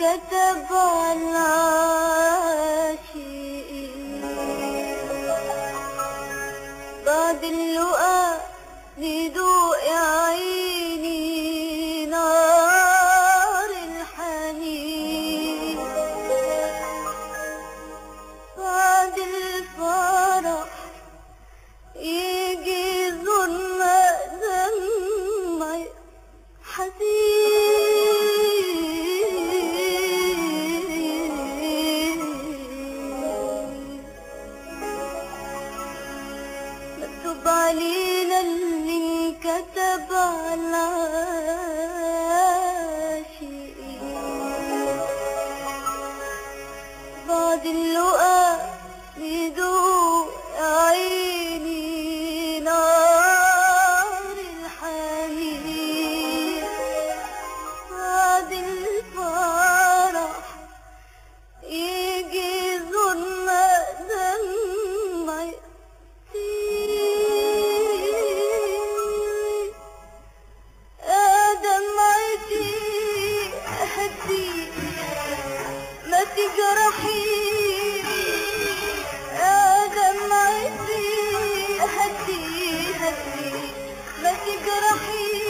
كتب على عاشقين بعد اللقاء ندوق يا عيني نار الحنين بعد الفرح يجي ظلمة دمع حزين مكتوب علينا اللي انكتب على عاشقين بعد اللقاء يدوق عيني نار الحنين بعد الفرح يجي ظلمة دمع يا دمعتي هدي ما تجرحي يا دمعتي هدي هدي ما تجرحي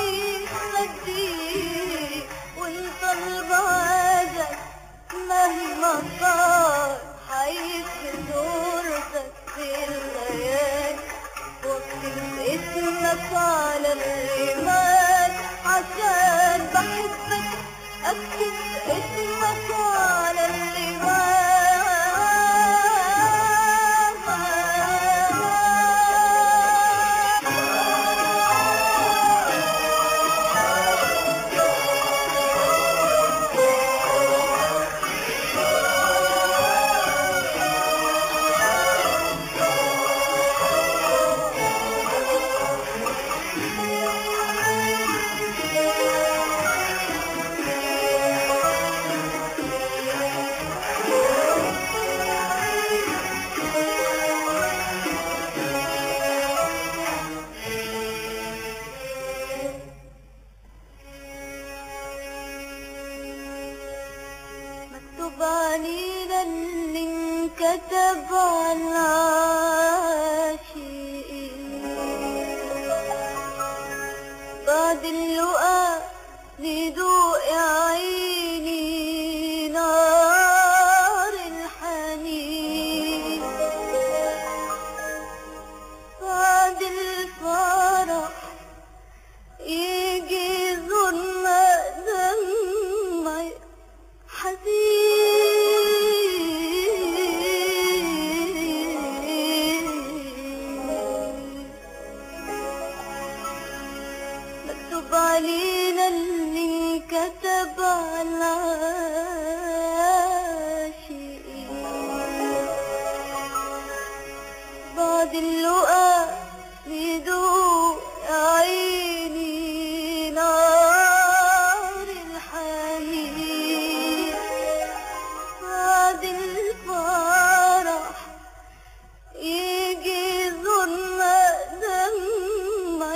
هدي وانت البعدك مهما صار حيث صورتك في الليالي واكتب اسمك على الرمال عشان بحبك اكتب اسمك على الرمال مكتوب علينا اللي انكتب على عاشقين بعد اللقاء ندوق يا عيني نار الحنين بعد الفرح يجي ظلمة دمع حزين مكتوب علينا اللي كتب على عاشقين بعد اللقاء يدوق عيني نار الحنين بعد الفرح يجي ظلمة دمع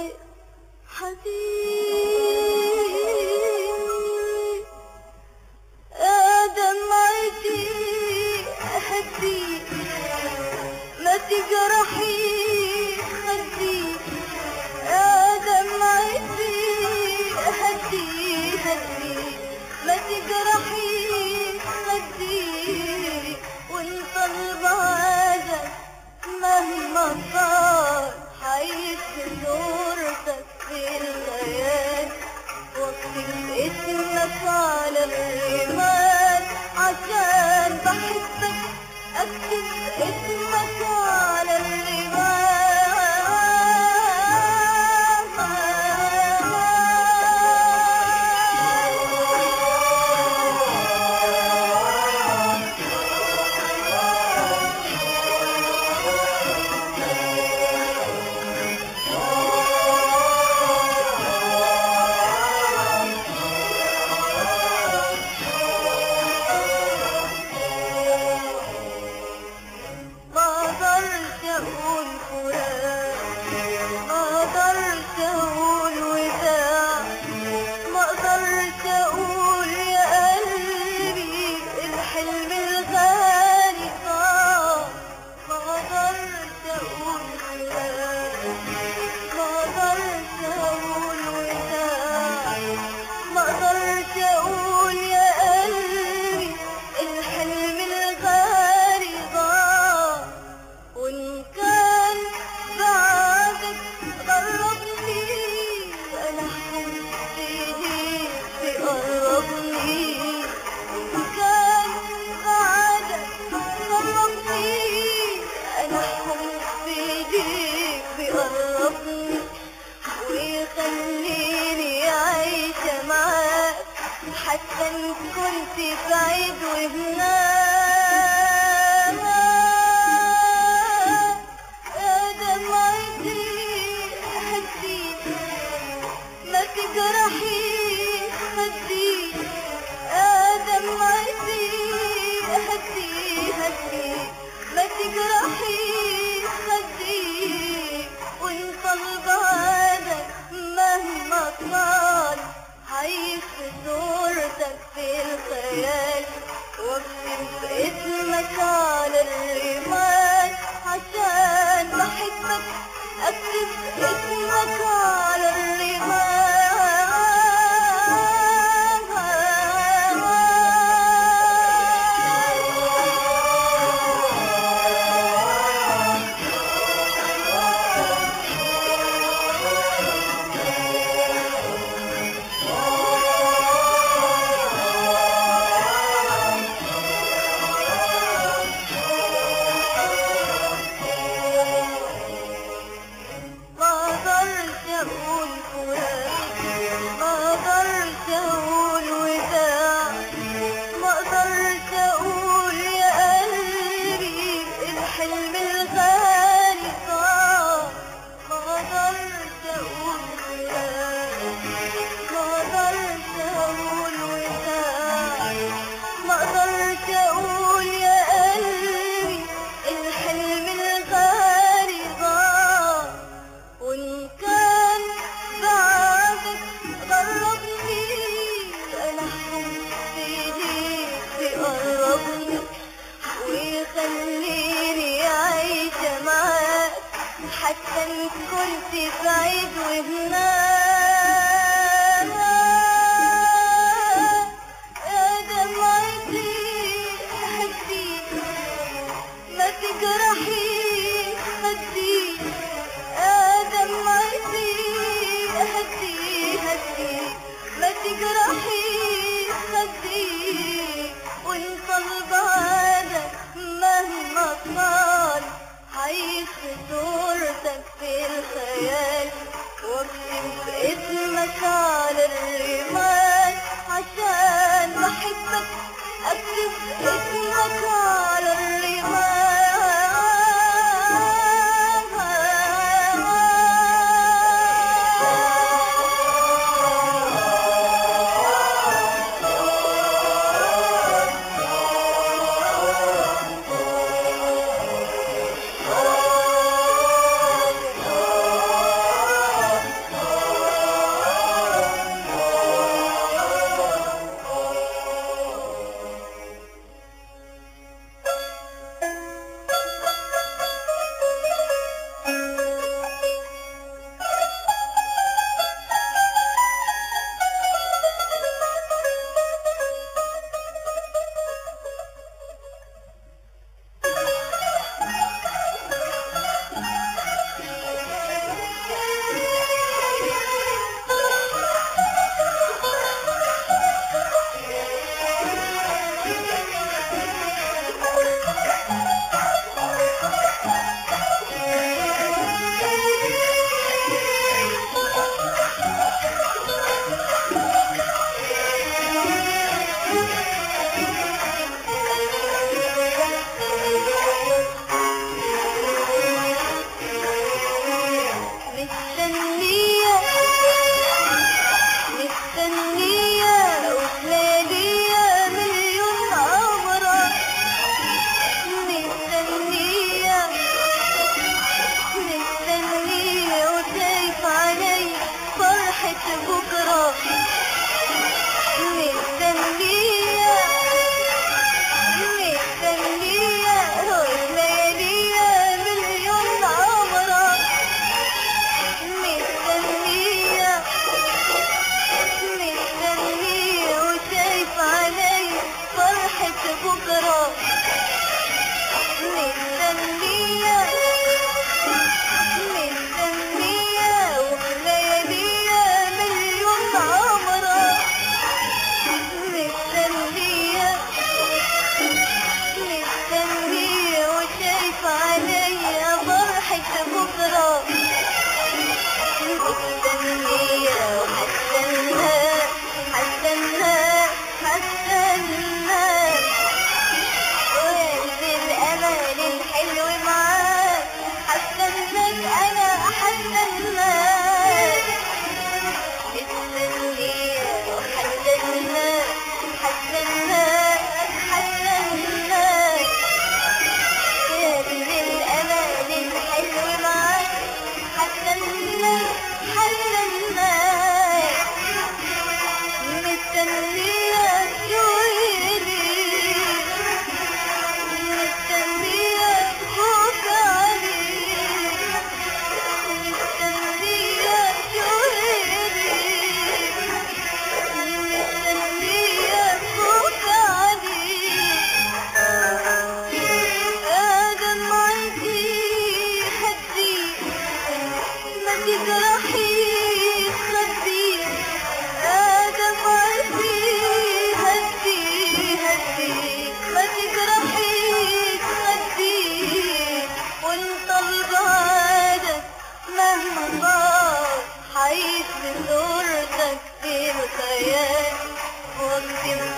حزين يا دمعتي هدي ما تجرحي خدي يا دمعتي هدي هدي ما تجرحي خدي وانت البعدك مهما صار حيث صورتك في الليالي واكتب اسمك على الرمال عشان بحبك اكتب اسمك على الرمال ما قدرت اقول حتى إن كنت بعيد وهناك يا دمعتي هدي ما تجرحي هدي يا دمعتي هدي هدي ما تجرحي هدي وانت البعدك مهما طال عايش في صورتك في الخيال واكتب اسمك على الرمال عشان بحبك اكتب اسمك على الرمال ما قدرت اقول فراق ما قدرت اقول وداع ما قدرت اقول يا قلبي الحلم الغالي ضاع ما قدرت اقول فراق ما قدرت اقول وداع ما قدرت اقول يا قلبي الحلم الغالي ضاع وإن كان بعدك غربني أنا حبيبي تقربني ويخليني عايشة معاك حتى إن كنت بعيد وهناك يا دمعتي هدي ما تجرحي هدي يا دمعتي هدي هدي ما تجرحي هدي وانت البعدك مهما طال عايش في صورتك في الخيال واكتب اسمك على الرمال عشان بحبك اكتب اسمك على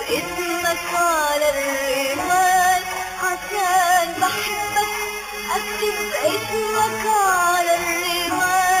اسمك على الرمال عشان بحبك اكتب اسمك على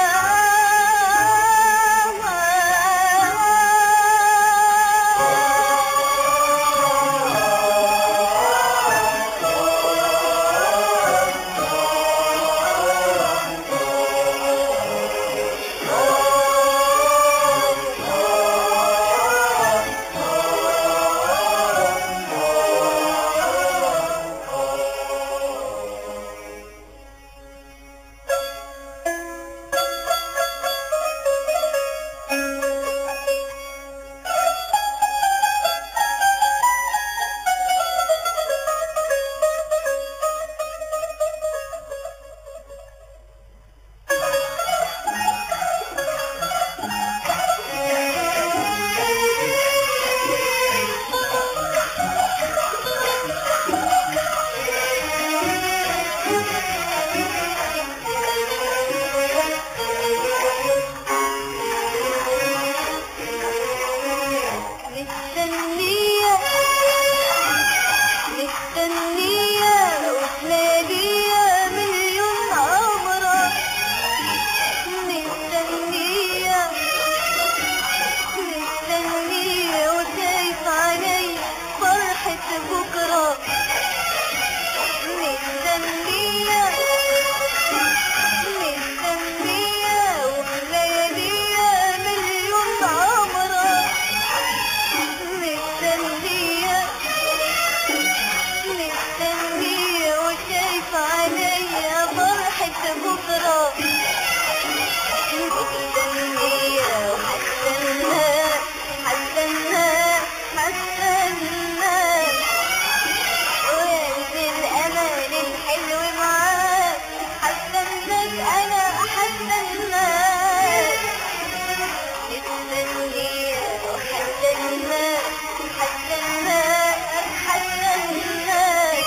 مستنية مستنية وتلاقيها مليون عمرة مستنية مستنية وخايف علي فرحة بكرة مستنية مستنية ولياليها مليون عمرة مستنية مستنية وشايف عليا فرحة بكرة مستنية وحستنى حستنى حستنى وينزل الأمل الحلو معاك حستناك أنا حستناك مستنية وحستناك حستناك حستناك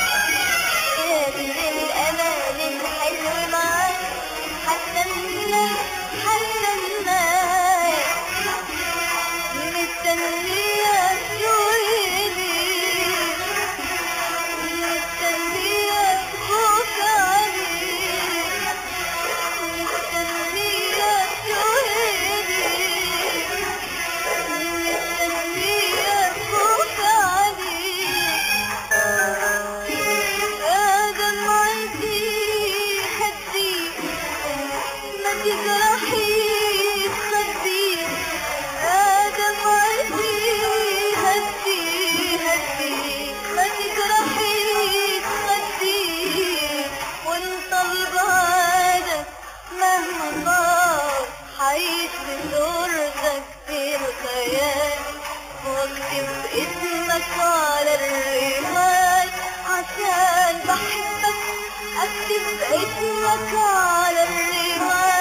ينزل الأمل الحلو معاك حستناك حستناك مستنية تشوفني مستنية تخوف عليك مستنية تشوفني مستنية تخوف عليك آدم عندي خدي ما تجرحي خدي آدم عندي هدي هدي ما تجرحي خدي وانت البعدك مهما صار حعيش بصورتك في الخيال واكتب اسمك على الرمال عشان بحبك اكتب اسمك على الرمال